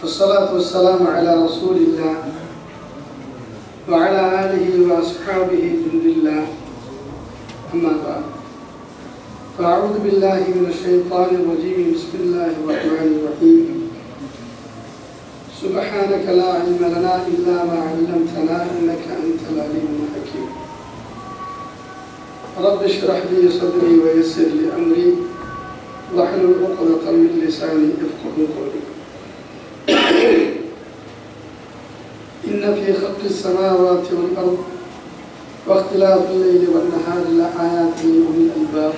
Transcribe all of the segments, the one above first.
والصلاة والسلام على رسول الله وعلى آله وأصحابه جند الله أما بعد فأعوذ بالله من الشيطان الرجيم بسم الله الرحمن الرحيم سبحانك لا علم لنا إلا ما علمتنا إنك أنت العليم الحكيم رب اشرح لي صدري ويسر لي أمري واحلل عقدة من لساني يفقه قولي إن في خلق السماوات والأرض واختلاف الليل والنهار لآيات لأولي الألباب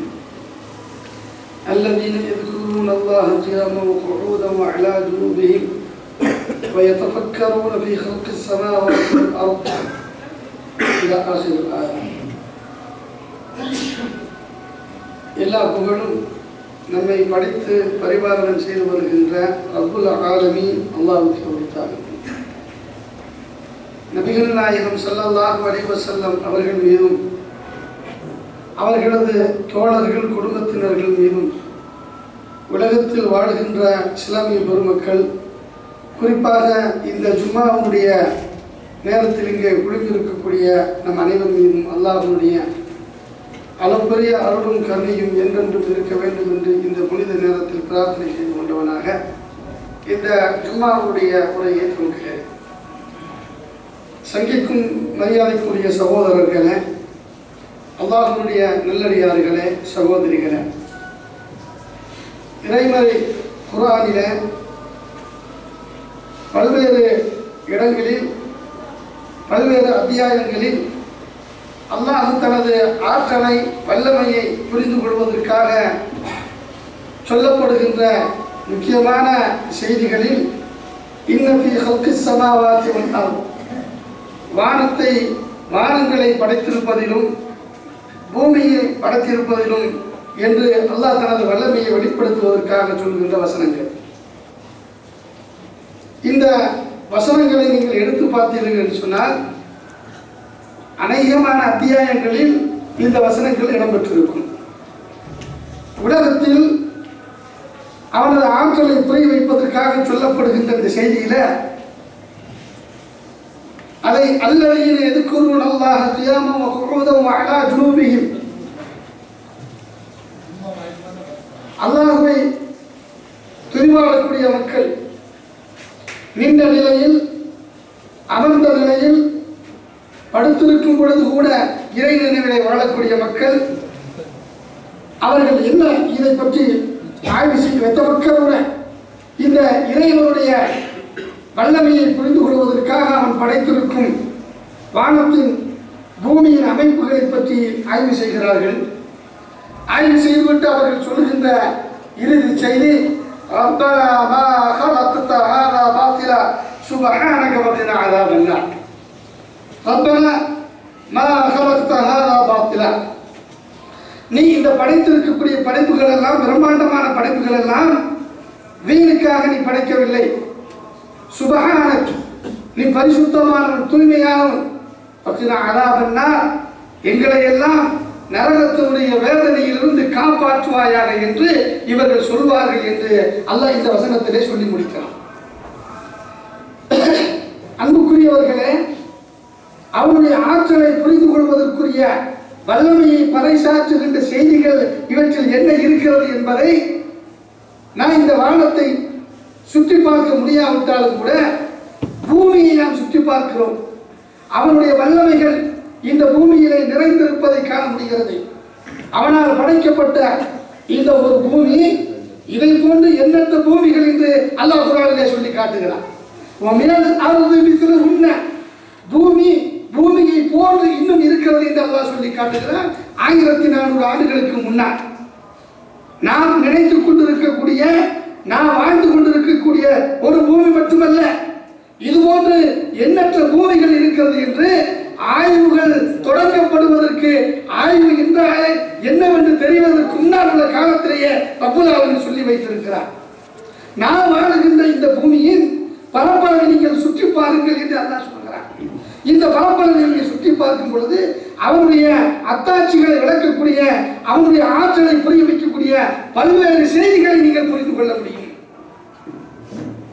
الذين يذكرون الله قياما وقعودا وعلى جنوبهم ويتفكرون في خلق السماوات والأرض إلى آخر الآية எல்லா புகழும் நம்மை படைத்து பரிபாலனம் செய்து வருகின்ற அப்துல் ஆலமி அல்லாவுக்கு உரித்தார்கள் நபிகள் நாயகம் ஸல்லல்லாஹு அலைஹி வஸல்லம் அவர்கள் மீதும் அவர்களது தோழர்கள் குடும்பத்தினர்கள் மீதும் உலகத்தில் வாழ்கின்ற இஸ்லாமிய பெருமக்கள் குறிப்பாக இந்த ஜும்மாவுடைய நேரத்தில் இங்கே குழுமிருக்கக்கூடிய நம் அனைவர் மீதும் அல்லாஹனுடைய அளப்பரிய அருளும் கருணையும் என்றென்றும் இருக்க வேண்டும் என்று இந்த புனித நேரத்தில் பிரார்த்தனை செய்து கொண்டவனாக இந்த ஜும்மாவுடைய உரையை துவங்குகிறேன் சங்கிக்கும் மரியாதைக்குரிய சகோதரர்களே அல்லாஹனுடைய நல்லடியார்களே சகோதரிகளே இறைமறை குரானிலே பல்வேறு இடங்களில் பல்வேறு அத்தியாயங்களில் அல்லாஹ் தனது ஆற்றலை வல்லமையை புரிந்து கொள்வதற்காக சொல்லப்படுகின்ற முக்கியமான செய்திகளில் இன்னபி ஹல்கு சமாவாத்தி வந்தால் வானத்தை வானங்களை படைத்திருப்பதிலும் பூமியை படைத்திருப்பதிலும் என்று அல்லாஹ் தனது வல்லமையை வெளிப்படுத்துவதற்காக சொல்கின்ற வசனங்கள் இந்த வசனங்களை நீங்கள் எடுத்து பார்த்தீர்கள் என்று சொன்னால் அநேகமான அத்தியாயங்களில் இந்த வசனங்கள் இடம்பெற்றிருக்கும் உலகத்தில் அவனது ஆற்றலை புரிய வைப்பதற்காக சொல்லப்படுகின்ற இந்த செய்தியில அதை அல்லதையில் எதுக்குருவன் அல்லாஹ் தியாமம் குழுதம் அலா ஜுனூபியும் அல்லாஹுவை துரிவாடக்கூடிய மக்கள் நின்ற நிலையில் அமர்ந்த நிலையில் படுத்திருக்கும் பொழுது கூட இறை நினைவிலை வாழக்கூடிய மக்கள் அவர்கள் என்ன இதை பற்றி ஆய்வு செய்ய வைத்த மக்களோட இந்த இறைவனுடைய வல்லமையை புரிந்து கொள்வதற்காக அவன் படைத்திருக்கும் வானத்தின் பூமியின் அமைப்புகளை பற்றி ஆய்வு செய்கிறார்கள் ஆய்வு செய்துவிட்டு அவர்கள் சொல்கின்ற இறுதி செய்தி ربنا ما خلقت هذا باطلا سبحانك وقنا عذاب النار ரப்பனா மா ஹலக்த ஹாதா பாத்திலா நீ இந்த படைத்திருக்கக்கூடிய படைப்புகள் எல்லாம் பிரம்மாண்டமான படைப்புகள் எல்லாம் வீணுக்காக நீ படைக்கவில்லை சுபகான நீ பரிசுத்தமானவன் தூய்மையானவன் பத்தினா அதாபன்னா எங்களை எல்லாம் நரகத்தினுடைய வேதனையிலிருந்து காப்பாற்றுவாயாக என்று இவர்கள் சொல்வார்கள் என்று அல்லாஹ் இந்த வசனத்திலே சொல்லி முடிக்கிறான் அன்புக்குரியவர்களே அவருடைய ஆற்றலை புரிந்து கொள்வதற்குரிய வல்லமையை பறைசாற்றுகின்ற செய்திகள் இவற்றில் என்ன இருக்கிறது என்பதை நான் இந்த வானத்தை சுற்றி பார்க்க முடியாவிட்டாலும் கூட பூமியை நாம் சுற்றி பார்க்கிறோம் அவனுடைய வல்லமைகள் இந்த பூமியிலே நிறைந்திருப்பதை காண முடிகிறது அவனால் படைக்கப்பட்ட இந்த ஒரு பூமி இதை போன்று எண்ணற்ற பூமிகள் என்று அல்லாஹ் குரானிலே சொல்லி காட்டுகிறான் உன்ன பூமி பூமியை போன்று இன்னும் இருக்கிறது என்று அல்லாஹ் சொல்லி காட்டுகிறார் ஆயிரத்தி நானூறு ஆண்டுகளுக்கு முன்னால் நாம் நினைத்துக் கொண்டிருக்கக்கூடிய நாம் வாழ்ந்து கொண்டிருக்கக்கூடிய ஒரு பூமி மட்டுமல்ல இது போன்று எண்ணற்ற பூமிகள் இருக்கிறது என்று ஆய்வுகள் தொடங்கப்படுவதற்கு ஆய்வு என்றாலே என்னவென்று தெரிவதற்கு முன்னால் உள்ள காலத்திலேயே அப்புலாவில் சொல்லி வைத்திருக்கிறார் நாம் வாழுகின்ற இந்த பூமியின் பரப்பளவை நீங்கள் சுற்றி பாருங்கள் என்று அல்லாஹ் சொல்கிறார் இந்த பரப்பளவை நீங்கள் சுற்றி பார்க்கும் பொழுது அவனுடைய அத்தாட்சிகளை விளக்கக்கூடிய அவனுடைய ஆற்றலை புரிய வைக்கக்கூடிய பல்வேறு செய்திகளை நீங்கள் புரிந்து கொள்ள முடியும்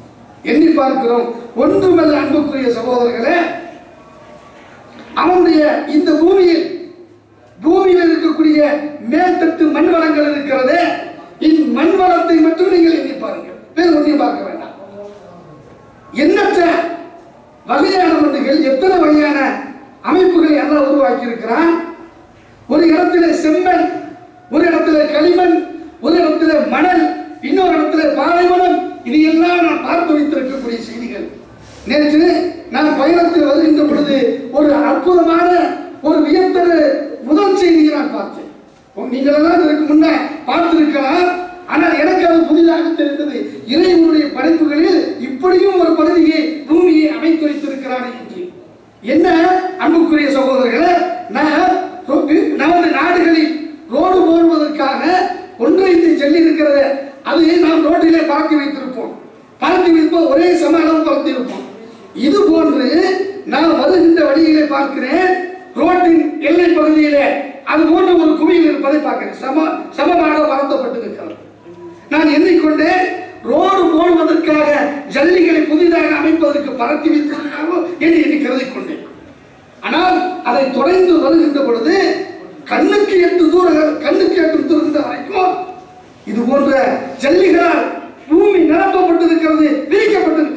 எண்ணி பார்க்கிறோம் ஒன்றுமல்ல அன்புக்குரிய சகோதரர்களே அவனுடைய இந்த பூமியில் பூமியில் இருக்கக்கூடிய மேல்தட்டு மண் வளங்கள் இருக்கிறதே இம்மண் வளத்தை மட்டும் நீங்கள் எண்ணி பாருங்கள் வேறு ஒன்றையும் பார்க்க வேண்டாம் எண்ணற்ற வகையான மண்ணுகள் எத்தனை வகையான அமைப்புகளை எல்லாம் உருவாக்கி இருக்கிறான் ஒரு இடத்துல செம்மண் ஒரு இடத்துல களிமண் ஒரு இடத்துல மணல் இன்னொரு இடத்துல பாலைவனம் இது எல்லாம் நான் பார்த்து வைத்திருக்கக்கூடிய செய்திகள் நேற்று நான் பயணத்தில் வருகின்ற பொழுது ஒரு அற்புதமான ஒரு வியத்தரு முதல் செய்தியை நான் பார்த்தேன் உங்க- நீங்கள் எல்லாம் இதற்கு முன்ன பார்த்திருக்கலாம் ஆனால் எனக்கு அது புதிதாக தெரிந்தது இறைவனுடைய படைப்புகளில் இப்படியும் ஒரு பகுதியை பூமியை அமைத்து வைத்திருக்கிறான் என்று என்ன அன்புக்குரிய சகோதரர்களே நான் ரொ- நமது நாடுகளில் ரோடு போடுவதற்காக ஒன்றைந்து செல்லி இருக்கிறது அது நாம் ரோட்டிலே பார்த்து வைத்திருப்போம் பார்த்து வைப்போம் ஒரே சம அளவு பார்த்திருப்போம் இது போன்று நான் வருகின்ற வழியிலே பார்க்கிறேன் ரோட்டின் எல்லை பகுதியிலே அது போன்ற ஒரு குவியல் இருப்பதை பார்க்கிறேன் சம சமமாக பரத்தப்பட்டு இருக்கிறது நான் எண்ணிக்கொண்டேன் ரோடு போடுவதற்காக ஜல்லிகளை புதிதாக அமைப்பதற்கு பரத்தி வைத்திருக்கிறாரோ என்று எண்ணி கருதி கொண்டேன் ஆனால் அதை தொடர்ந்து வருகின்ற பொழுது கண்ணுக்கு எட்டு தூர கண்ணுக்கு எட்டு தூரந்த வரைக்கும் இது போன்ற ஜல்லிகளால் பூமி நிரப்பப்பட்டிருக்கிறது விரிக்கப்பட்டிருக்கிறது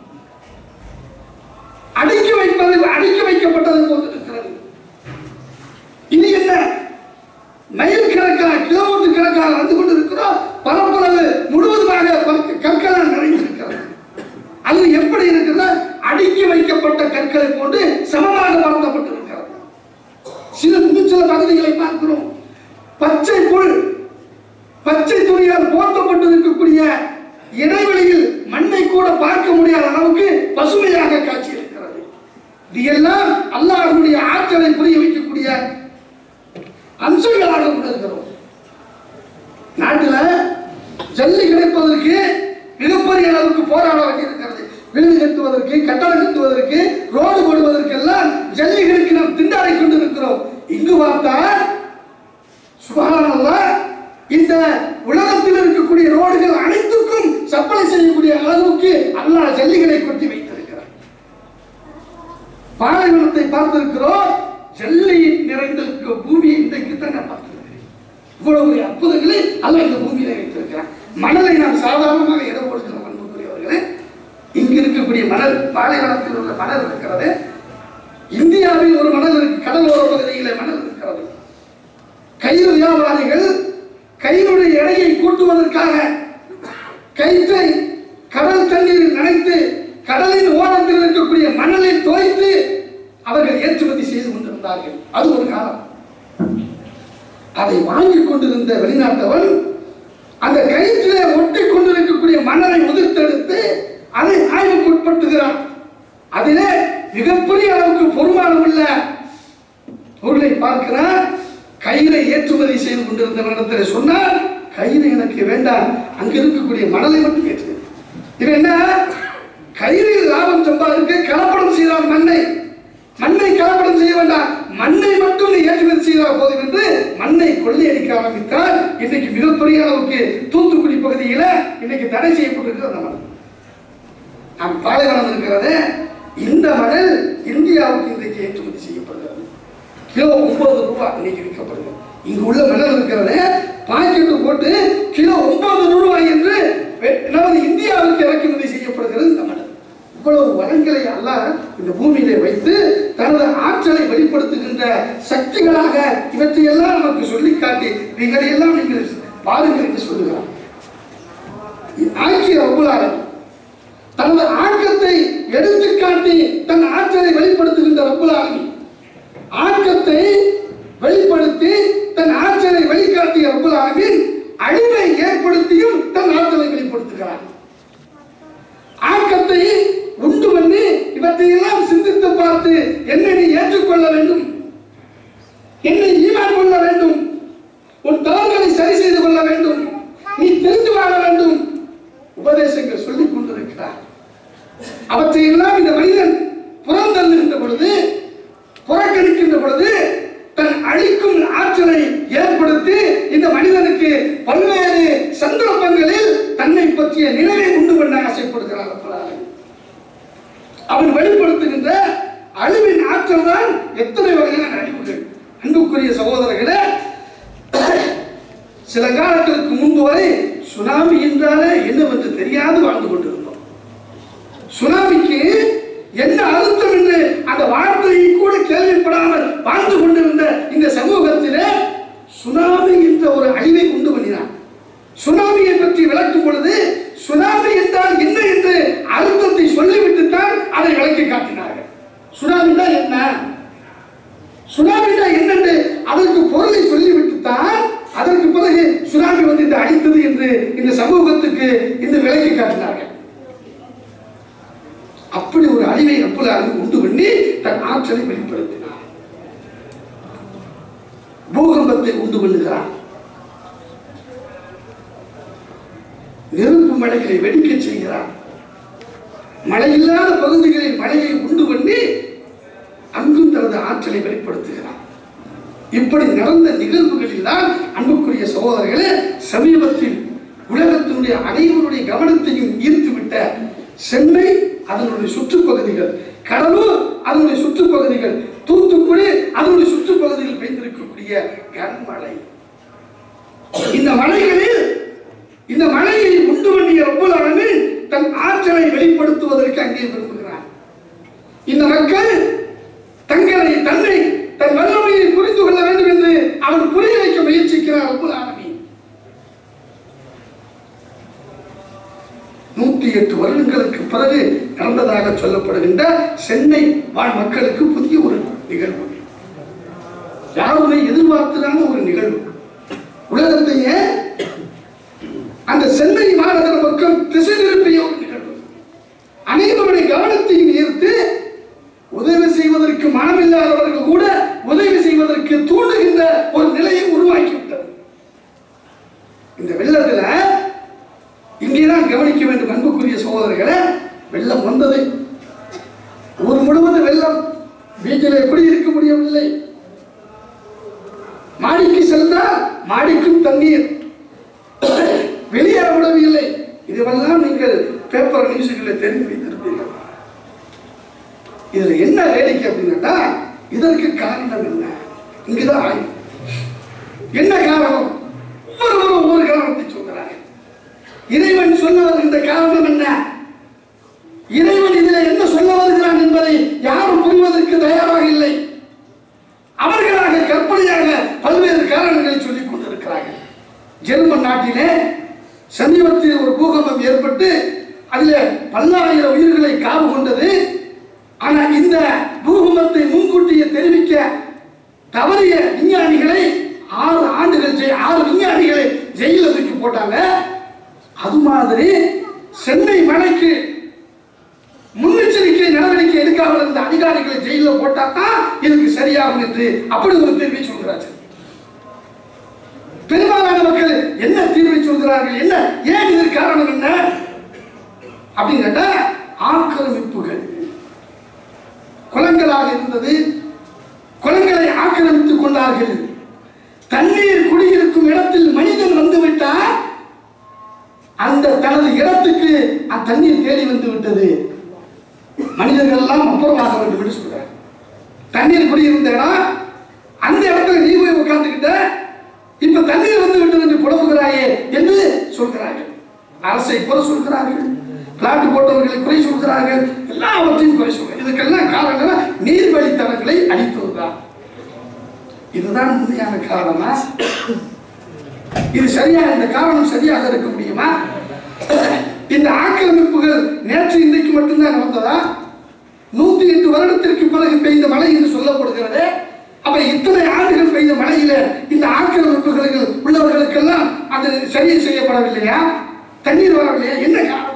அடுக்கி வைப்பது அடுக்கி வைக்கப்பட்டது போன்று இருக்கிறது இது என்ன மைல் கணக்காக கிலோமீட்டர் கணக்காக வந்து கொண்டிருக்கிறோம் பரப்பளவு முழுவதுமாக பக்க- கற்களால் நிறைந்திருக்கிறது அது எப்படி இருக்குன்னா அடுக்கி வைக்கப்பட்ட கற்களை போன்று சமமாக பரந்தப்பட்டிருக்கிறது சில இன்னும் சில பகுதிகளை பார்க்கிறோம் பச்சை புல் பச்சை துணியால் போர்த்தப்பட்டு இருக்கக்கூடிய இடைவெளியில் மண்ணை கூட பார்க்க முடியாத அளவுக்கு பசுமையாக காட்சி இருக்கிறது இது எல்லாம் அல்லாஹ்வுடைய ஆற்றலை புரிய வைக்கக்கூடிய அம்சங்களாக உணர்கிறோம் நாட்டுல ஜல்லி கிடைப்பதற்கு மிகப்பெரிய அளவுக்கு போராட வேண்டியிருக்கிறது வீடு கட்டுவதற்கு கட்டடம் கட்டுவதற்கு ரோடு போடுவதற்கெல்லாம் ஜல்லிகளுக்கு நாம் திண்டாடி கொண்டிருக்கிறோம் இங்கு பார்த்தால் சுபஹானல்லாஹ் இந்த உலகத்தில் இருக்கக்கூடிய ரோடுகள் அனைத்துக்கும் சப்ளை செய்யக்கூடிய அளவுக்கு அல்லாஹ் ஜல்லிகளை கொட்டி வைத்திருக்கிறார் பாலைவனத்தை பார்த்திருக்கிறோம் ஜல்லியில் நிறைந்திருக்கிற பூமியை இன்றைக்கு தான் நான் பார்த்திருக்கிறேன் இவ்வளவு பெரிய அற்புதங்களை அல்லாஹ் இந்த பூமியில வைத்திருக்கிறார் மணலை நாம் சாதாரணமாக இடம் கொடுக்கிறோம் அன்புக்குரியவர்களே இங்கு இருக்கக்கூடிய மணல் பாலைவனத்தில் உள்ள மணல் இருக்கிறது இந்தியாவில் ஒரு மணல் இருக்கு கடலோர பகுதியிலே மணல் இருக்கிறது கயிறு வியாபாரிகள் கயிறுடைய எடையை கூட்டுவதற்காக கயிற்றை கடல் தண்ணீரில் நனைத்து கடலின் ஓரத்தில் இருக்கக்கூடிய மணலை தோய்த்து அவர்கள் ஏற்றுமதி செய்து கொண்டிருந்தார்கள் அது ஒரு காலம் அதை வாங்கிக் கொண்டிருந்த வெளிநாட்டவன் அந்த கயிற்றிலே ஒட்டி கொண்டிருக்கக்கூடிய மணலை உதிர்த்தெடுத்து அதை ஆய்வுக்கு உட்படுத்துகிறான் அதிலே மிகப்பெரிய அளவுக்கு பொறுமானம் உள்ள பொருளை பார்க்கிறார் கயிறை ஏற்றுமதி செய்து கொண்டிருந்தவனிடத்தில் சொன்னால் கயிறு எனக்கு வேண்டாம் அங்க இருக்கக்கூடிய மணலை மட்டும் ஏற்று இவன் என்ன கயிறில் லாபம் சம்பாதிக்க கலப்படம் செய்தால் மண்ணை மண்ணை கலப்படம் செய்ய வேண்டாம் மண்ணை மட்டும் நீ ஏற்றுமதி செய்தால் போதும் என்று மண்ணை கொள்ளையடிக்க ஆரம்பித்தால் இன்னைக்கு மிகப்பெரிய அளவுக்கு தூத்துக்குடி பகுதியில இன்னைக்கு தடை செய்யப்பட்டிருக்கு அந்த மணல் நம் பாலைவனம் இருக்கிறது இந்த மணல் இந்தியாவுக்கு இன்றைக்கு ஏற்றுமதி செய்யப்படுகிறது கிலோ ஒன்பது ரூபாய் இன்னைக்கு விற்கப்படுது இங்கு உள்ள மணல் இருக்கிறது பாக்கெட்டு போட்டு கிலோ ஒன்பது ரூபாய் என்று வெ- நமது இந்தியாவுக்கு இறக்குமதி செய்யப்படுகிறது இந்த மணல் இவ்வளவு வளங்களை அல்லாஹ் இந்த பூமியிலே வைத்து தனது ஆற்றலை வெளிப்படுத்துகின்ற சக்திகளாக இவற்றையெல்லாம் நமக்கு சொல்லிக் காட்டி இவைகளை எல்லாம் நீங்கள் பாருங்கள் என்று சொல்லுகிறார் ஆக்கிய ரகுலாரன் தனது ஆக்கத்தை எடுத்துக்காட்டி தன் ஆற்றலை வெளிப்படுத்துகின்ற ரப்புல் ஆலமீன் ஆக்கத்தை வெளிப்படுத்தி தன் ஆற்றலை வெளிக்காட்டிய ரப்புல் ஆலமீன் அழிவை ஏற்படுத்தியும் தன் ஆற்றலை வெளிப்படுத்துகிறார் ஆக்கத்தை உண்டு பண்ணி இவற்றையெல்லாம் சிந்தித்து பார்த்து என்னை நீ ஏற்றுக்கொள்ள வேண்டும் என்னை ஈமான் கொள்ள வேண்டும் உன் தவறுகளை சரி செய்து கொள்ள வேண்டும் நீ தெரிந்து வாழ வேண்டும் உபதேசங்கள் சொல்லிக் கொண்டிருக்கிறார் அவற்றையெல்லாம் இந்த மனிதன் புறந்தள்ளுகின்ற பொழுது புறக்கணிக்கின்ற பொழுது தன் அழிக்கும் ஆற்றலை ஏற்படுத்தி இந்த மனிதனுக்கு பல்வேறு சந்தர்ப்பங்களில் தன்னை பற்றிய நினைவை உண்டு பண்ண ஆசைப்படுகிறான் ரப்பல் ஆலமீன். அவன் வெளிப்படுத்துகின்ற அழிவின் ஆற்றல் தான் எத்தனை வகையான அழிவுகள் அன்புக்குரிய சகோதரர்களே சில காலத்திற்கு முன்பு வரை சுனாமி என்றாலே என்னவென்று தெரியாது வாழ்ந்து கொண்டிருந்தோம் சுனாமிக்கு என்ன அர்த்தம் என்று அந்த வார்த்தையை கூட கேள்விப்படாமல் வாழ்ந்து கொண்டிருந்த இந்த சமூகத்திலே சுனாமி என்ற ஒரு அழிவை உண்டு பண்ணினார் சுனாமியை பற்றி விளக்கும் பொழுது சுனாமி என்றால் என்ன என்று அர்த்தத்தை சொல்லிவிட்டு தான் அதை விளக்கி காட்டினார்கள் சுனாமினா என்ன சுனாமினா என்னென்று அதற்கு பொருளை சொல்லிவிட்டு தான் அதற்கு பிறகு சுனாமி வந்து இந்த அடித்தது என்று இந்த சமூகத்துக்கு இந்த விளக்கி காட்டினார்கள் அப்படி ஒரு அழிவை ரப்புல் ஆலமீன் உண்டு பண்ணி தன் ஆற்றலை வெளிப்படுத்தினார் பூகம்பத்தை உண்டு பண்ணுகிறார் நெருப்பு மலைகளை வெடிக்க செய்கிறார் மழை இல்லாத பகுதிகளில் மழையை உண்டு பண்ணி அங்கும் தனது ஆற்றலை வெளிப்படுத்துகிறார் இப்படி நடந்த நிகழ்வுகளில் தான் அன்புக்குரிய சகோதரர்களே சமீபத்தில் உலகத்தினுடைய அனைவருடைய கவனத்தையும் ஈர்த்துவிட்ட சென்னை அதனுடைய சுற்றுப்பகுதிகள் கடலூர் அதனுடைய சுற்றுப்பகுதிகள் தூத்துக்குடி அதனுடைய சுற்றுப்பகுதியில் பெய்திருக்கக்கூடிய கனமழை இந்த மலைகளில் இந்த மலையை உண்டு பண்ணிய ரப்பல் ஆலமீன் தன் ஆற்றலை வெளிப்படுத்துவதற்கு அங்கே விரும்புகிறார் இந்த மக்கள் தங்களை தன்னை தன் வல்லமையை புரிந்து கொள்ள வேண்டும் என்று அவர் புரிய வைக்க முயற்சிக்கிறார் ரப்பல் ஆலமீன் நூற்றி எட்டு வருடங்களுக்கு பிறகு நடந்ததாக சொல்லப்படுகின்ற சென்னை வாழ் மக்களுக்கு புதிய ஒரு நிகழ்வு யாருமே எதிர்பார்த்திராத ஒரு நிகழ்வு உலகத்தையே அந்த சென்னை மாநகர மக்கள் திசை திருப்பிய ஒரு நிகழ்வு அனைவருடைய கவனத்தையும் ஈர்த்து உதவி செய்வதற்கு மனமில்லாதவர்கள் கூட உதவி செய்வதற்கு தூண்டுகின்ற ஒரு நிலையை உருவாக்கிவிட்டது இந்த வெள்ளத்துல இங்கேதான் கவனிக்க வேண்டும் அன்புக்குரிய சகோதரர்களே வெள்ளம் வந்தது ஊர் முழுவதும் வெள்ளம் வீட்டில் எப்படி இருக்க முடியவில்லை மாடிக்கு சென்றால் மாடிக்கும் தண்ணீர் வெளியேற விடவில்லை இதுவெல்லாம் நீங்கள் பேப்பர் நியூஸுகளில் தெரிந்து வைத்திருப்பீர்கள் இதுல என்ன வேடிக்கை அப்படின்னா இதற்கு காரணம் என்ன இங்குதான் ஆய்வு என்ன காரணம் ஒவ்வொருவரும் ஒவ்வொரு காரணத்தை சொல்கிறாங்க இறைவன் சொன்னவர் இந்த காரணம் என்ன இறைவன் இதில் என்ன சொல்ல வருகிறான் என்பதை யாரும் புரிவதற்கு தயாராக இல்லை அவர்களாக கற்பனையாக பல்வேறு காரணங்களை சொல்லிக் கொண்டிருக்கிறார்கள் ஜெர்மன் நாட்டிலே சமீபத்தில் ஒரு பூகம்பம் ஏற்பட்டு அதில் பல்லாயிரம் உயிர்களை காவு கொண்டது ஆனால் இந்த பூகம்பத்தை முன்கூட்டியே தெரிவிக்க தவறிய விஞ்ஞானிகளை ஆறு ஆண்டுகள் ஜெய் ஆறு விஞ்ஞானிகளை ஜெயில தூக்கி போட்டாங்க அது மாதிரி சென்னை மலைக்கு முன்னெச்சரிக்கை நடவடிக்கை எடுக்காமல் இருந்த அதிகாரிகளை ஜெயிலில் போட்டா தான் இதுக்கு சரியாகும் என்று அப்படி ஒரு தீர்வை சொல்கிறார்கள் பெரும்பாலான மக்கள் என்ன தீர்வை சொல்கிறார்கள் என்ன ஏன் இதற்கு காரணம் என்ன அப்படின்னு கேட்டா ஆக்கிரமிப்புகள் குளங்களாக இருந்தது குளங்களை ஆக்கிரமித்துக் கொண்டார்கள் தண்ணீர் குடியிருக்கும் இடத்தில் மனிதன் வந்து விட்டால் அந்த தனது இடத்துக்கு அந்த தண்ணீர் தேடி வந்து விட்டது மனிதர்கள் எல்லாம் அப்புறமாக வேண்டும் என்று சொல்றார் தண்ணீர் குடியிருந்த இடம் அந்த இடத்துல நீ போய் உட்கார்ந்துக்கிட்ட இப்ப தண்ணீர் வந்து விட்டது என்று புலம்புகிறாயே என்று சொல்கிறார்கள் அரசை குறை சொல்கிறார்கள் பிளாட் போட்டவர்களை குறை சொல்கிறார்கள் எல்லாவற்றையும் குறை சொல்கிறார்கள் இதுக்கெல்லாம் காரணம் நீர்வழித்தடங்களை அழித்ததுதான் இதுதான் உண்மையான காரணமா இது சரியா இந்த காரணம் சரியாக இருக்க முடியுமா இந்த ஆக்கிரமிப்புகள் நேற்று இன்றைக்கு மட்டும்தான் நடந்ததா நூத்தி எட்டு வருடத்திற்கு பிறகு பெய்த மழை என்று சொல்லப்படுகிறது அப்ப இத்தனை ஆண்டுகள் பெய்த மழையில இந்த ஆக்கிரமிப்புகளுக்கு உள்ளவர்களுக்கெல்லாம் அது சரி செய்யப்படவில்லையா தண்ணீர் வரவில்லையா என்ன காரணம்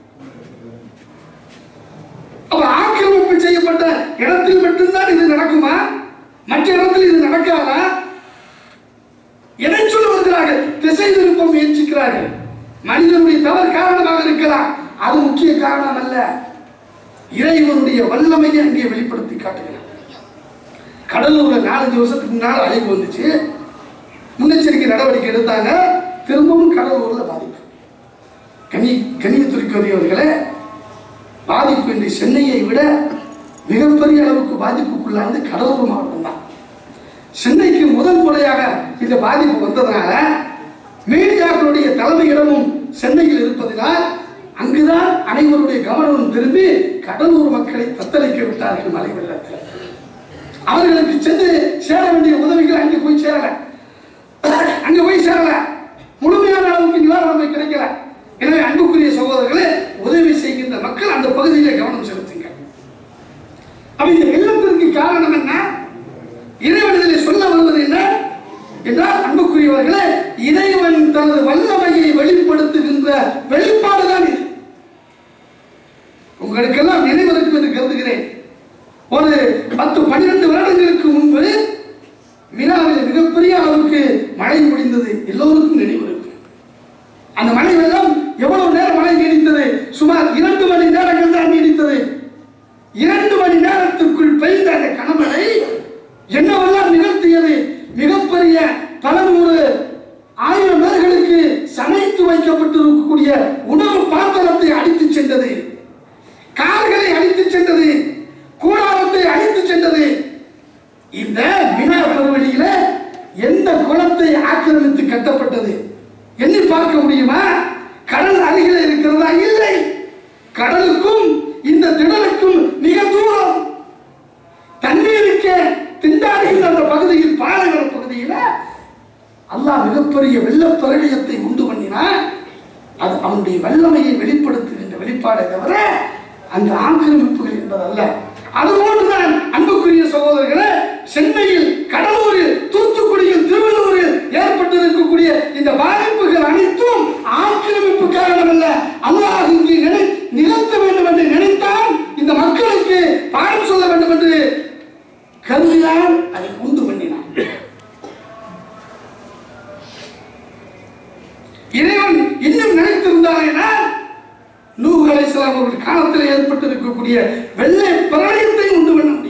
அப்ப ஆக்கிரமிப்பு செய்யப்பட்ட இடத்தில் மட்டும்தான் இது நடக்குமா மற்ற இடத்தில் இது நடக்காதா எதை சொல்ல வருகிறார்கள் திசை திருப்ப முயற்சிக்கிறார்கள் மனிதனுடைய தவறு காரணமாக இருக்கலாம் அது முக்கிய காரணம் அல்ல இறைவனுடைய வல்லமையை அங்கே வெளிப்படுத்தி காட்டுகிறார் கடலூர்ல நாலஞ்சு வருஷத்துக்கு முன்னால் அழிவு வந்துச்சு முன்னெச்சரிக்கை நடவடிக்கை எடுத்தாங்க திரும்பவும் கடலூர்ல பாதிப்பு கனி கனியத்துறைக்குரியவர்களே பாதிப்பு இன்று சென்னையை விட மிகப்பெரிய அளவுக்கு பாதிப்புக்குள்ளானது கடலூர் மாவட்டம் தான் சென்னைக்கு முதல் முறையாக இந்த பாதிப்பு வந்ததுனால மீடியாக்களுடைய தலைமையிடமும் சென்னையில் இருப்பதினால் அங்குதான் அனைவருடைய கவனமும் திரும்பி கடலூர் மக்களை தத்தளிக்க விட்டார்கள் மழை வெள்ளத்தில் அவர்களுக்கு சென்று சேர வேண்டிய உதவிகள் அங்கே போய் சேரல அங்க போய் சேரல முழுமையான அளவுக்கு நிவாரணம் கிடைக்கல எனவே அன்புக்குரிய சகோதரர்களே உதவி செய்கின்ற மக்கள் அந்த பகுதியிலே கவனம் செலுத்துங்க அப்ப இந்த வெள்ளத்திற்கு காரணம் என்ன இறைவனிலே சொல்ல வருவது என்ன என்றால் அன்புக்குரியவர்களே இறைவன் தனது வல்லமையை வெளிப்படுத்துகின்ற வெளிப்பாடுதான் இது உங்களுக்கெல்லாம் நினைவிருக்கும் என்று கருதுகிறேன் ஒரு பத்து பன்னிரண்டு வருடங்களுக்கு முன்பு மினாவில் மிகப்பெரிய அளவுக்கு மழை முடிந்தது எல்லோருக்கும் நினைவு இருக்கும் அந்த மழை வெள்ளம் எவ்வளவு நேரம் மழை நீடித்தது சுமார் இரண்டு மணி நேரங்கள் தான் நீடித்தது இரண்டு மணி நேரத்திற்குள் பெய்த அந்த கனமழை என்னவெல்லாம் நிகழ்த்தியது மிகப்பெரிய பல நூறு ஆயிரம் பேர்களுக்கு சமைத்து வைக்கப்பட்டிருக்கக்கூடிய உணவு பாத்திரத்தை அடித்துச் சென்றது கார்களை அடித்துச் சென்றது கூடாரத்தை அடித்துச் சென்றது இந்த வினா பெருவெளியில எந்த குளத்தை ஆக்கிரமித்து கட்டப்பட்டது எண்ணி பார்க்க முடியுமா கடல் அருகில் இருக்கிறதா இல்லை கடலுக்கும் இந்த திடலுக்கும் மிக தூரம் தண்ணீருக்கு திண்டாடுகின்ற அந்த பகுதியில் பாலைவன பகுதியில் அல்லாஹ் மிகப்பெரிய வெள்ளப் பிரளயத்தை உண்டு பண்ணினா அது அவனுடைய வல்லமையை வெளிப்படுத்துகின்ற வெளிப்பாடை தவிர அந்த ஆக்கிரமிப்புகள் என்பதல்ல அதுபோன்றுதான் அன்புக்குரிய சகோதரர்களே சென்னையில் கடலூரில் தூத்துக்குடியில் திருவள்ளூரில் ஏற்பட்டிருக்கக்கூடிய இந்த பாதிப்புகள் அனைத்தும் ஆக்கிரமிப்பு காரணம் அல்ல அல்லாஹ் இங்கே நினை நிகழ்த்த வேண்டும் என்று நினைத்தால் இந்த மக்களுக்கு பாடம் சொல்ல வேண்டும் என்று கருதினால் அதை உண்டு பண்ணினான் இறைவன் இன்னும் நினைத்திருந்தாரேனால் நூஹ் அலைஹிஸ்ஸலாம் அவர்கள் காலத்தில் ஏற்பட்டிருக்கக்கூடிய வெள்ளை பிரளயத்தை உண்டு பண்ண முடியும்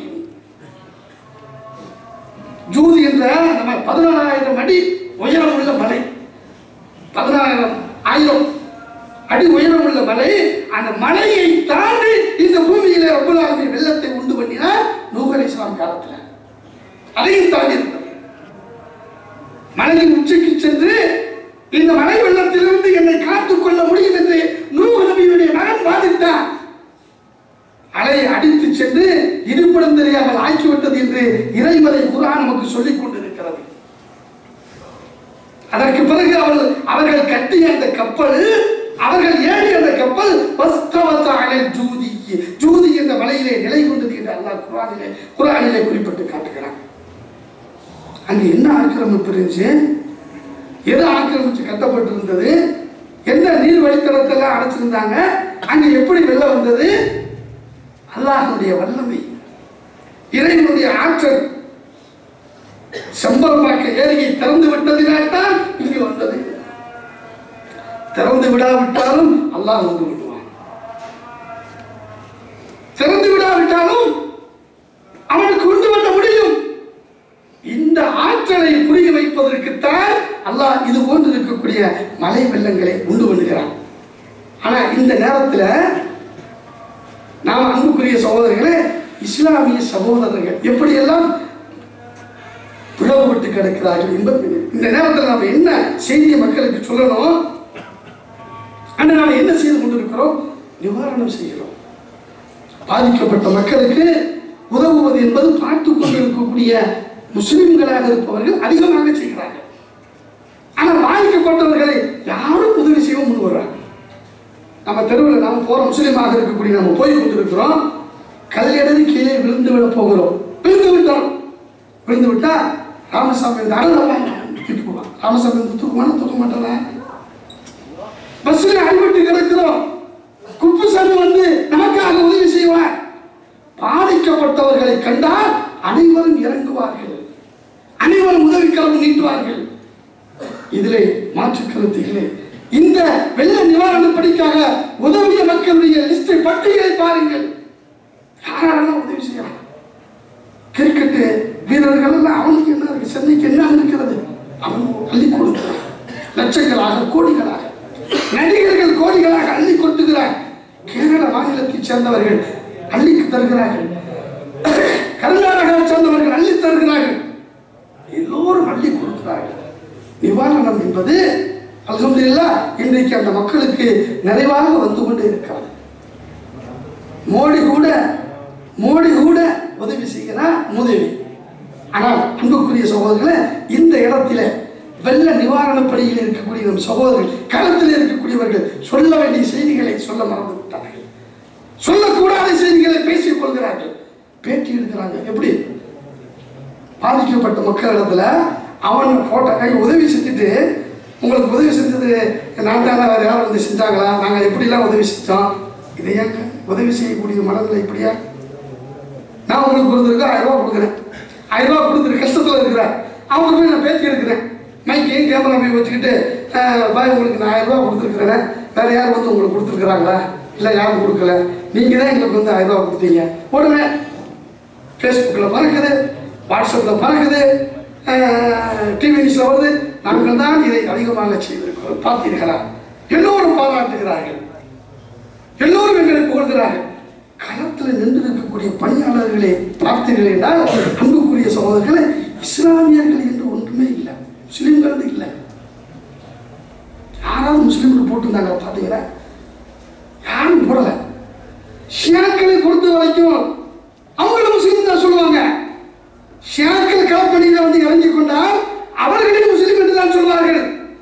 ஜூதி என்ற நம்ம பதினாறாயிரம் அடி உயரம் உள்ள மலை பதினாயிரம் ஆயிரம் அடி உயரம் உள்ள மலை அந்த மலையை தாண்டி இந்த பூமியில ரப்பலாலுடைய வெள்ளத்தை உண்டு பண்ணினார் நூஹ் அலைஹிஸ்ஸலாம் காலத்தில் அதையும் தாண்டி இருந்தது மலையின் உச்சிக்கு சென்று இந்த மலை வெள்ளத்திலிருந்து என்னை காத்துக் கொள்ள முடியும் என்று நூறு நபியுடைய மகன் வாதிட்டார் அலை அடித்து சென்று இருப்பிடம் தெரியாமல் ஆக்கிவிட்டது என்று இறைமலை குரான் நமக்கு சொல்லிக் கொண்டிருக்கிறது அதற்கு பிறகு அவர்கள் அவர்கள் கட்டிய அந்த கப்பல் அவர்கள் ஏறிய அந்த கப்பல் வஸ்தவத்தாலே ஜூதி ஜூதி என்ற மலையிலே நிலை கொண்டது என்று அல்லாஹ் குரானிலே குரானிலே குறிப்பிட்டு காட்டுகிறான் அங்க என்ன ஆக்கிரமிப்பு இருந்துச்சு எது ஆக்கிரமிச்சு கட்டப்பட்டிருந்தது எந்த நீர் வழித்தடத்தெல்லாம் அடைச்சிருந்தாங்க அங்க எப்படி வெள்ளம் வந்தது அல்லாஹனுடைய வல்லமை இறைவனுடைய ஆற்றல் செம்பரம்பாக்க ஏரியை திறந்து விட்டதினால்தான் இங்கு வந்தது திறந்து விடாவிட்டாலும் அல்லாஹ் வந்து விடுவான் திறந்து விடாவிட்டாலும் அவனுக்கு உண்டு பண்ண முடியும் இந்த ஆற்றலை புரிய வைப்பதற்குத்தான் அல்லாஹ் இது போன்று இருக்கக்கூடிய மலை வெள்ளங்களை உண்டு பண்ணுகிறான் ஆனா இந்த நேரத்தில் நாம் அன்புக்குரிய சகோதரர்களே இஸ்லாமிய சகோதரர்கள் எப்படியெல்லாம் பிளவுபட்டு கிடக்கிறார்கள் என்பது இந்த நேரத்தில் நாம் என்ன செய்தியை மக்களுக்கு சொல்லணும் ஆனா நாம் என்ன செய்து கொண்டிருக்கிறோம் நிவாரணம் செய்கிறோம் பாதிக்கப்பட்ட மக்களுக்கு உதவுவது என்பது பார்த்து கொண்டிருக்கக்கூடிய முஸ்லிம்களாக இருப்பவர்கள் அதிகமாக செய்கிறார்கள் ஆனால் பாதிக்கப்பட்டவர்களை யாரும் உதவி செய்ய முன் வர்றாங்க நம்ம தெருவில் நாம போற முஸ்லீமாக இருக்கக்கூடிய நம்ம போய் கொண்டிருக்கிறோம் கல்லெடுத்து கீழே விழுந்து விட போகிறோம் விழுந்து விட்டோம் விழுந்து விட்டா ராமசாமி இந்த அடலாம் தூக்கி போவான் ராமசாமி வந்து தூக்குவானா தூக்க மாட்டானா பஸ்ல அடிபட்டு கிடக்கிறோம் குப்புசாமி வந்து நமக்காக உதவி செய்வார் பாதிக்கப்பட்டவர்களை கண்டால் அனைவரும் இறங்குவார்கள் அனைவரும் உதவிக்கரம் நீட்டுவார்கள் இதிலே மாற்று கருத்து இல்லை இந்த வெள்ள நிவாரணப்படிக்காக உதவிய மக்களுடைய லிஸ்டை பட்டியலை பாருங்கள் யாரெல்லாம் உதவி செய்யலாம் கிரிக்கெட் வீரர்கள் எல்லாம் அவனுக்கு என்ன இருக்கு சென்னைக்கு என்ன இருக்கிறது அவன் அள்ளி கொடுக்கிறான் லட்சங்களாக கோடிகளாக நடிகர்கள் கோடிகளாக கொட்டுகிறார் கேரள மாநிலத்தைச் சேர்ந்தவர்கள் அள்ளிக்கு தருகிறார்கள் கர்நாடகாவை சேர்ந்தவர்கள் அள்ளி தருகிறார்கள் எல்லோரும் அள்ளி கொடுக்கிறார்கள் நிவாரணம் என்பது அல்ஹம்துலில்லாஹ் இன்றைக்கு அந்த மக்களுக்கு நிறைவாக வந்து கொண்டே இருக்கிறது மோடி கூட மோடி கூட உதவி செய்கிறார் உதவி ஆனால் அன்புக்குரிய சகோதரர்களே இந்த இடத்துல வெள்ள நிவாரணப் பணியில் இருக்கக்கூடிய நம் சகோதரர்கள் களத்தில் இருக்கக்கூடியவர்கள் சொல்ல வேண்டிய செய்திகளை சொல்ல மறந்து விட்டார்கள் சொல்லக்கூடாத செய்திகளை பேசிக் கொள்கிறார்கள் பேட்டி எடுக்கிறாங்க எப்படி பாதிக்கப்பட்ட மக்களிடத்துல அவன் போட்டோ கை உதவி செஞ்சுட்டு உங்களுக்கு உதவி செஞ்சது நான் தானே வேறு யாரும் வந்து செஞ்சாங்களா நாங்கள் எப்படிலாம் உதவி செஞ்சோம் இதை ஏங்க உதவி செய்யக்கூடிய மனதில் இப்படியா நான் உங்களுக்கு கொடுத்துருக்கேன் ஆயிரம் ரூபா கொடுக்குறேன் ஆயிரம் ரூபா கொடுத்துரு கஷ்டத்தில் இருக்கிறேன் அவங்களுக்கு போய் நான் பேட்டி எடுக்கிறேன் மைக்கையும் கேமரா போய் வச்சுக்கிட்டு அஹ், பாய் உங்களுக்கு நான் ஆயிரம் ரூபா கொடுத்துருக்குறேன் வேற யார் வந்து உங்களுக்கு கொடுத்துருக்குறாங்களா இல்லை யாரும் கொடுக்கல நீங்கள் தான் எங்களுக்கு வந்து ஆயிரம் ரூபா கொடுத்தீங்க உடனே ஃபேஸ்புக்கில் பறக்குது வாட்ஸ்அப்பில் பறக்குது டிவி நியூஸில் வருது நாங்கள் தான் இதை அதிகமாக செய்திருக்கிறோம் பார்த்தீர்களா எல்லோரும் பாராட்டுகிறார்கள் எல்லோரும் எங்களை புகழ்கிறார்கள் களத்தில் நின்று இருக்கக்கூடிய பணியாளர்களே பார்த்தீர்கள் என்றால் அன்புக்குரிய சகோதரர்களே இஸ்லாமியர்கள் என்று ஒன்றுமே இல்லை முஸ்லிம்கள் இல்லை யாராவது முஸ்லிம்கள் போட்டிருந்தாங்க பார்த்தீங்களா யாரும் போடல ஷியாக்களை பொறுத்த வரைக்கும் அவங்களும் முஸ்லீம் தான் சொல்லுவாங்க ஷியாக்கள் களப்பணியில வந்து இறங்கி கொண்டால் அவர்களே முஸ்லீம் என்று தான் சொல்வார்கள்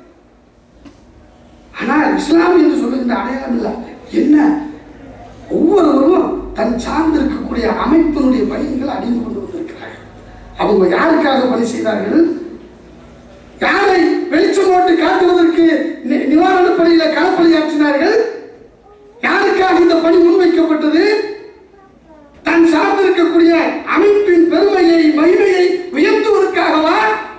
ஆனால் இஸ்லாம் என்று சொல்லுகின்ற அடையாளம் இல்லை என்ன ஒவ்வொருவரும் தன் சார்ந்து இருக்கக்கூடிய அமைப்பினுடைய பணிகள் அடைந்து கொண்டு வந்திருக்கிறார்கள் அவங்க யாருக்காக பணி செய்தார்கள் யாரை வெளிச்சம் போட்டு காட்டுவதற்கு நி- நிவாரண பணியில களப்பணியாற்றினார்கள் யாருக்காக இந்த பணி முன்வைக்கப்பட்டது தன் சார்ந்திருக்கக்கூடிய அமைப்பின் பெருமையை மகிமையை உயர்த்துவதற்காகவா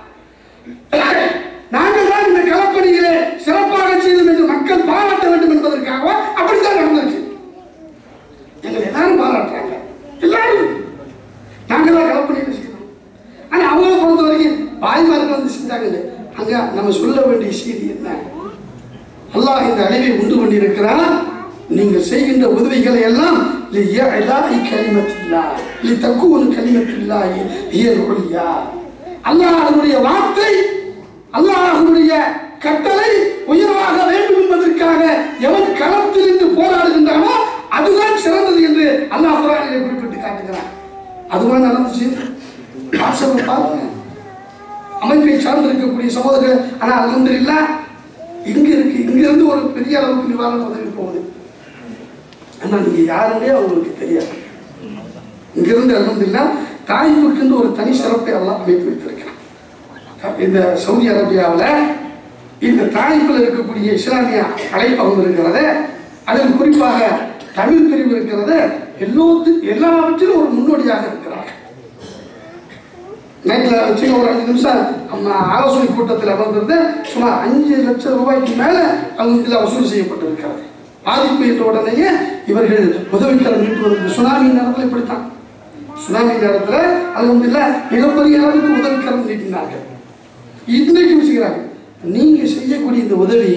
நாங்கள் தான் இந்த களப்பணியிலே சிறப்பாக செய்தோம் என்று மக்கள் பாராட்ட வேண்டும் என்பதற்காகவா அப்படித்தான் நடந்துச்சு எங்களை எல்லாரும் பாராட்டுறாங்க எல்லாரும் நாங்கள் தான் களப்பணியில் செய்தோம் ஆனா அவங்கள பொறுத்த வரைக்கும் வாய்மார்கள் வந்து செஞ்சாங்க அங்க நம்ம சொல்ல வேண்டிய செய்தி என்ன அல்லாஹ் இந்த அழிவை உண்டு கொண்டிருக்கிறார் நீங்கள் செய்கின்ற உதவிகளை எல்லாம் லியலாஹி கலிமத்தில்லாஹ் லிதக்கூனு கலிமத்தில்லாஹி ஹியல் உலியா அல்லாஹ்வுடைய வார்த்தை அல்லாஹ்வுடைய கட்டளை உயர்வாக வேண்டும் என்பதற்காக எவன் களத்தில் நின்று போராடுகின்றானோ அதுதான் சிறந்தது என்று அல்லாஹ் குர்ஆனிலே குறிப்பிட்டு காட்டுகிறான் அதுவா நடந்துச்சு வாசகம் பாருங்க அமைப்பை சார்ந்து இருக்கக்கூடிய சகோதரர்கள் ஆனால் அல்ஹம்துலில்லாஹ் இங்க இருக்கு இங்க இருந்து ஒரு பெரிய அளவுக்கு நிவாரண உதவி போகுது ஆனா நீங்க யாருன்னே அவங்களுக்கு தெரியாது இங்க இருந்து அல்ஹம்துலில்லாஹ் தாய்ப்புக்கு ஒரு தனி சிறப்பை எல்லாம் அமைத்து வைத்திருக்கிறான் இந்த சவுதி அரேபியாவில் இந்த தாய்ப்பில் இருக்கக்கூடிய இஸ்லாமிய கலைப்பகம் இருக்கிறது அதில் குறிப்பாக தமிழ் பிரிவு இருக்கிறது எல்லோத்து எல்லாவற்றிலும் ஒரு முன்னோடியாக இருக்கிறார் நைட்டில் வச்சு ஒரு அஞ்சு நிமிஷம் நம்ம ஆலோசனை கூட்டத்தில் அமர்ந்திருந்து சுமார் அஞ்சு லட்சம் ரூபாய்க்கு மேலே அவங்க வசூல் செய்யப்பட்டிருக்கிறது பாதிப்பு என்ற உடனேயே இவர்கள் உதவிக்கரம் நீட்டுவதற்கு சுனாமி நேரத்தில் இப்படித்தான் சுனாமி நேரத்தில் அல்ஹம்துலில்லா மிகப்பெரிய அளவுக்கு உதவிக்கரம் நீட்டினார்கள் இன்றைக்கும் செய்கிறாங்க நீங்க செய்யக்கூடிய இந்த உதவி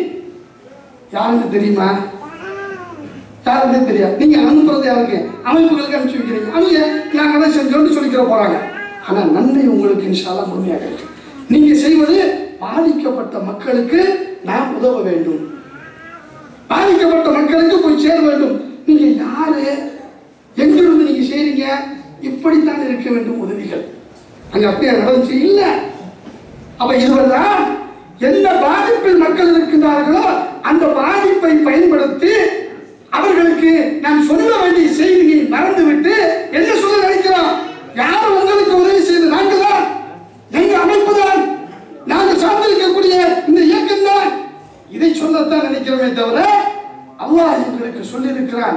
யாருக்கு தெரியுமா யாருக்குமே தெரியாது நீங்க அனுப்புறது யாருக்கு அமைப்புகளுக்கு அனுப்பிச்சு வைக்கிறீங்க அவங்க நாங்க தான் செஞ்சோம்னு சொல்லிக்கிற போறாங்க ஆனா நன்மை உங்களுக்கு இன்ஷால்லா முழுமையாக கிடைக்கும் நீங்க செய்வது பாதிக்கப்பட்ட மக்களுக்கு நாம் உதவ வேண்டும் பாதிக்கப்பட்ட மக்களுக்கு போய் சேர வேண்டும் நீங்க யாரு எங்கிருந்து நீங்க செய்றீங்க இப்படித்தான் இருக்க வேண்டும் உதவிகள் அங்க அப்படியே நடந்துச்சு இல்ல அப்ப இதுவெல்லாம் எந்த பாதிப்பில் மக்கள் இருக்கின்றார்களோ அந்த பாதிப்பை பயன்படுத்தி அவர்களுக்கு நாம் சொல்ல வேண்டிய செய்தியை மறந்துவிட்டு என்ன சொல்ல நினைக்கிறோம் யார் உங்களுக்கு உதவி செய்து நாங்கள் தான் எங்க அமைப்பு தான் நாங்கள் சார்ந்திருக்கக்கூடிய இந்த இயக்கம் தான் இதை சொல்லத்தான் நினைக்கிறோமே தவிர அல்லாஹ் எங்களுக்கு சொல்லியிருக்கிறான்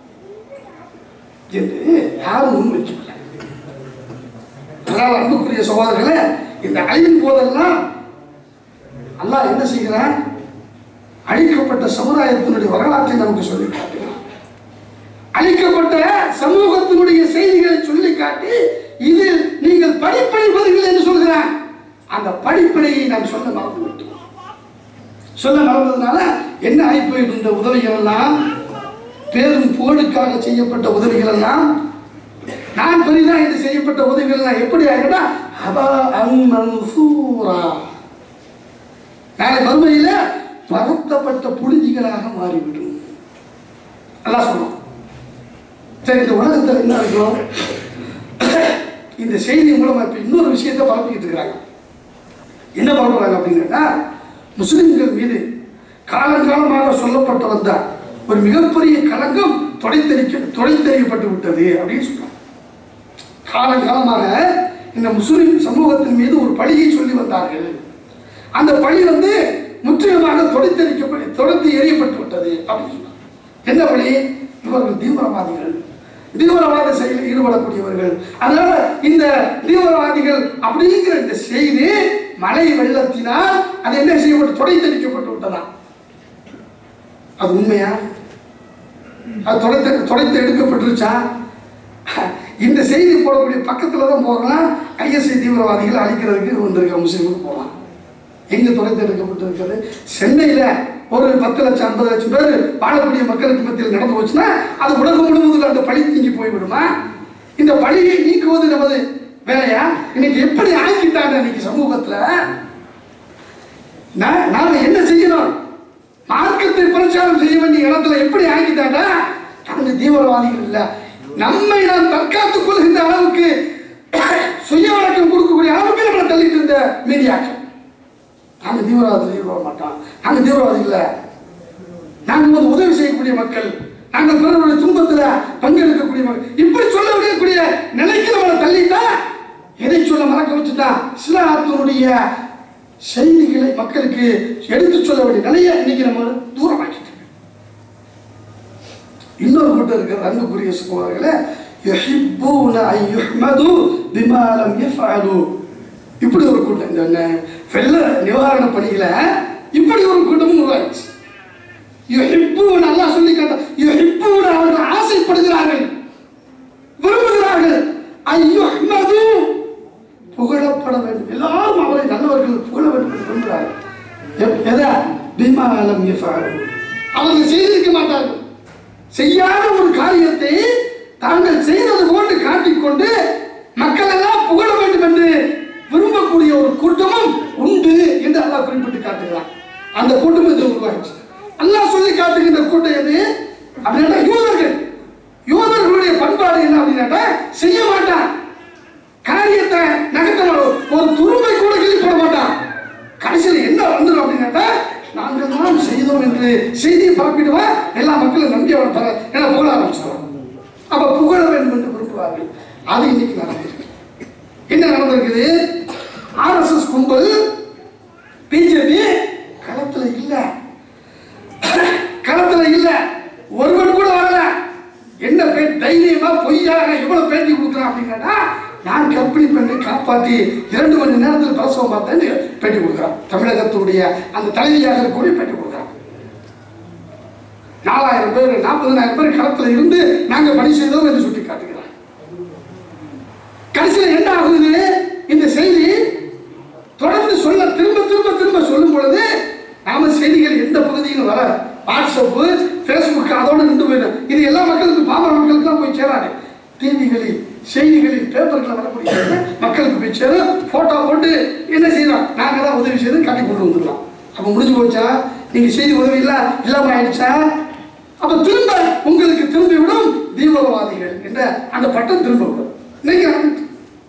என்று யாரும் முன்வைக்கவில்லை அதனால் அன்புக்குரிய சகோதரர்களே இந்த அழிவின் போதெல்லாம் அல்லாஹ் என்ன செய்கிறான் அழிக்கப்பட்ட சமுதாயத்தினுடைய வரலாற்றை நமக்கு சொல்லி காட்டுகிறான் அழிக்கப்பட்ட சமூகத்தினுடைய செய்திகளை சொல்லி காட்டி இதில் நீங்கள் படிப்பனை பெறுங்கள் என்று சொல்கிறான் அந்த படிப்பினையை நாம் சொல்ல மறந்து விட்டோம் சொல்ல மறந்ததுனால என்ன ஆகி போயிட்டு இந்த உதவிகள் எல்லாம் பேரும் புகழுக்காக செய்யப்பட்ட உதவிகள் எல்லாம் நான் பெரிதா என்று செய்யப்பட்ட உதவிகள் எல்லாம் எப்படி ஆகிட்டா அபா அன் மன்சூரா நாளை மறுமையில பரத்தப்பட்ட புழுதிகளாக மாறிவிடும் நல்லா சொன்னோம் சரி இந்த உலகத்தில் என்ன இருக்கிறோம் இந்த செய்தி மூலமா இப்ப இன்னொரு விஷயத்தை பரப்பிக்கிட்டு இருக்கிறாங்க என்ன பரப்புறாங்க அப்படின்னு கேட்டா முஸ்லிம்கள் மீது காலங்காலமாக சொல்லப்பட்டு வந்த ஒரு மிகப்பெரிய களங்கம் தொடைத்தெறிக்க தொடைத்தெறியப்பட்டு விட்டது அப்படின்னு சொல்றாங்க காலங்காலமாக இந்த முஸ்லிம் சமூகத்தின் மீது ஒரு பழியை சொல்லி வந்தார்கள் அந்த பழி வந்து முற்றிலுமாக தொடைத்தெறிக்கப்பட்டு தொடுத்து எறியப்பட்டு விட்டது அப்படின்னு சொன்னாங்க என்ன பழி இவர்கள் தீவிரவாதிகள் தீவிரவாத செயலில் ஈடுபடக்கூடியவர்கள் அதனால இந்த தீவிரவாதிகள் அப்படிங்கிற இந்த செய்தி மழை வெள்ளத்தினால் அது என்ன செய்யப்பட்டு தொடைத்தெறிக்கப்பட்டு விட்டதா அது உண்மையா அது தொடைத்து தொடைத்து எடுக்கப்பட்டுருச்சா இந்த செய்தி போடக்கூடிய பக்கத்துல தான் போகலாம் ஐஎஸ்ஐ தீவிரவாதிகளை அழிக்கிறதுக்கு வந்திருக்க முஸ்லீமுக்கு போகலாம் எங்க தொலைத்து எடுக்கப்பட்டிருக்கிறது சென்னையில ஒரு பத்து லட்சம் ஐம்பது லட்சம் பேர் வாழக்கூடிய மக்களுக்கு மத்தியில் நடந்து போச்சுன்னா அது உலகம் முழுவதும் அந்த பழி நீங்கி போய்விடுமா இந்த பழியை நீக்குவது நமது வேலையா இன்னைக்கு எப்படி ஆக்கிட்டாங்க இன்னைக்கு சமூகத்துல நா- நாம என்ன செய்யணும் மார்க்கத்தை பிரச்சாரம் செய்ய வேண்டிய இடத்துல எப்படி ஆக்கிட்டாங்க நாங்க தீவிரவாதிகள் இல்ல நம்மை நாம் தற்காத்துக் கொள்கின்ற அளவுக்கு சுய வழக்கம் கொடுக்கக்கூடிய அளவுக்கு நம்மளை தள்ளிட்டு இருந்த மீடியாக்கள் நாங்க தீவிரவாதத்தில் ஈடுபட மாட்டோம் நாங்க தீவிரவாதி இல்ல நாங்க வந்து உதவி செய்யக்கூடிய மக்கள் நாங்க பிறருடைய துன்பத்துல பங்கெடுக்கக்கூடிய மக்கள் இப்படி சொல்ல விடக்கூடிய நிலைக்கு நம்மளை தள்ளிட்டா எதை சொல்ல மறக்க வச்சுட்டா இஸ்லாத்தினுடைய செய்திகளை மக்களுக்கு எடுத்து சொல்ல வேண்டிய நிலையை இன்னைக்கு நம்ம தூரமாக்கிட்டு இன்னொரு கூட்டம் இருக்கிற அன்புக்குரிய சகோதரர்களே يحبون أن يحمدوا بما لم يفعلوا இப்படி ஒரு கூட்டம் இந்த ந- வெள்ள நிவாரண பணியில இப்படி ஒரு கூட்டமும் உருவாச்சு யுஹிப்பூன அல்லாஹ் சொல்லி காட்ட யுஹிப்பூன அவர்கள் ஆசைப்படுகிறார்கள் விரும்புகிறார்கள் ஐயுஹ்மது புகழப்பட வேண்டும் எல்லாரும் அவரை நல்லவர்கள் புகழ வேண்டும் என்று விரும்புகிறார்கள் எப்- எதா பிமா லம் யஃபஅலு அவர்கள் செய்திருக்க மாட்டார்கள் செய்யாத ஒரு காரியத்தை தாங்கள் செய்தது போன்று காட்டிக்கொண்டு மக்கள் எல்லாம் புகழ வேண்டும் என்று விரும்பக்கூடிய ஒரு கூட்டமும் உண்டு என்று அல்லாஹ் குறிப்பிட்டு காட்டுகிறான் அந்த கூட்டம் இது உருவாச்சு அல்லாஹ் சொல்லி காட்டுகின்ற கூட்டம் எது அப்படின்னா யூதர்கள் யூதர்களுடைய பண்பாடு என்ன அப்படின்னா செய்ய மாட்டான் காரியத்தை நகர்த்த ஒரு துரும்பை கூட கிள்ளி போட மாட்டான் கடைசியில் என்ன வந்துடும் அப்படின்னா நாங்கள் தான் செய்தோம் என்று செய்தியை பரப்பிடுவா எல்லா மக்களும் நம்பி அவன் தர என புகழ ஆரம்பிச்சிடுவான் அப்ப புகழ வேண்டும் என்று விரும்புவார்கள் அது இன்னைக்கு நடந்திருக்கு என்ன நடந்திருக்குது ஆர்எஸ்எஸ் கும்பல் பிஜேபி களத்துல இல்ல களத்துல இல்ல ஒருவன் கூட வரல என்ன பே தைரியமா பொய்யாக எவ்வளவு பேட்டி கொடுக்குறான் அப்படின்னு கேட்டா நான் கற்பனை பண்ணி காப்பாற்றி இரண்டு மணி நேரத்தில் பிரசவம் பார்த்தேன்னு பேட்டி கொடுக்குறான் தமிழகத்துடைய அந்த தலைவியாக இருக்கக்கூடிய பேட்டி கொடுக்குறான் நாலாயிரம் பேர் நாற்பதனாயிரம் பேர் களத்துல இருந்து நாங்க பணி செய்தோம் என்று சுட்டி காட்டுகிறான் கடைசியில் என்ன ஆகுது இந்த செய்தி தொடர்ந்து சொல்ல திரும்ப திரும்ப திரும்ப சொல்லும் பொழுது நாம செய்திகள் எந்த பகுதியிலும் வர வாட்ஸ்அப்பு ஃபேஸ்புக் அதோட நின்று போயிடும் இது எல்லா மக்களுக்கும் பாமர மக்களுக்கு தான் போய் சேராது டிவிகளில் செய்திகளில் பேப்பர்களில் வரக்கூடிய மக்களுக்கு போய் சேரும் போட்டோ போட்டு என்ன செய்யலாம் நாங்க தான் உதவி செய்து காட்டி கொண்டு வந்துடலாம் அப்ப முடிஞ்சு போச்சா நீங்க செய்தி உதவி இல்ல இல்லாம ஆயிடுச்சா அப்ப திரும்ப உங்களுக்கு திரும்பி விடும் தீவிரவாதிகள் என்ற அந்த பட்டம் திரும்ப விடும் இன்னைக்கு நடந்துட்டு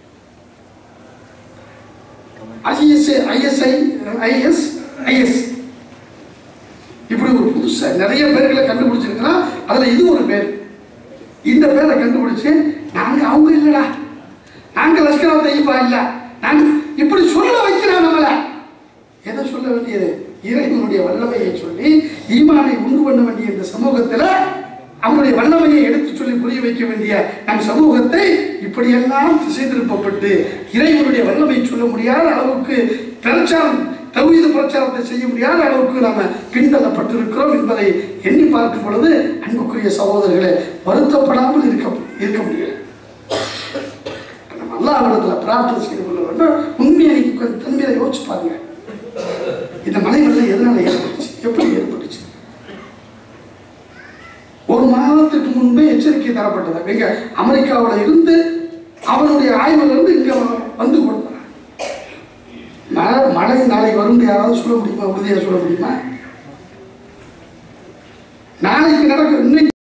ஐஎஸ்ஐ ஐஎஸ்ஐ ஐஎஸ் ஐஎஸ் இப்படி ஒரு புதுசா நிறைய பேர்களை கண்டுபிடிச்சிருக்கிறான் அதுல இது ஒரு பேர் இந்த பேரை கண்டுபிடிச்சு நாங்க அவங்க இல்லடா நாங்க லஷ்கர் தையபா இல்ல நாங்க இப்படி சொல்ல வைக்கிறான் நம்மள எதை சொல்ல வேண்டியது இறைவனுடைய வல்லமையை சொல்லி ஈமானை உண்டு பண்ண வேண்டிய இந்த சமூகத்துல அவனுடைய வல்லமையை எடுத்து சொல்லி புரிய வைக்க வேண்டிய நம் சமூகத்தை இப்படியெல்லாம் திசை திருப்பப்பட்டு இறைவனுடைய வல்லமை சொல்ல முடியாத அளவுக்கு பிரச்சாரம் தௌஹீத பிரச்சாரத்தை செய்ய முடியாத அளவுக்கு நாம பின்தள்ளப்பட்டிருக்கிறோம் என்பதை எண்ணி பார்க்கும் பொழுது அன்புக்குரிய சகோதரர்களே வருத்தப்படாமல் இருக்க இருக்க முடியல நம்ம அல்லாஹ்விடத்துல பிரார்த்தனை செய்து கொள்ள வேண்டும் உண்மையை நீங்க கொஞ்சம் தன்மையை யோசிச்சு பாருங்க இந்த மலை வெள்ளம் எதனால ஏற்பட்டுச்சு எப்படி ஏற்பட்டுச்சு ஒரு மாதத்துக்கு முன்பே எச்சரிக்கை தரப்பட்டது எங்க அமெரிக்காவில் இருந்து அவனுடைய ஆய்வுல இருந்து இங்க வந்து கொடுத்தான் மழை மழை நாளைக்கு வரும் யாராவது சொல்ல முடியுமா உறுதியாக சொல்ல முடியுமா நாளைக்கு நடக்கும் இன்னைக்கு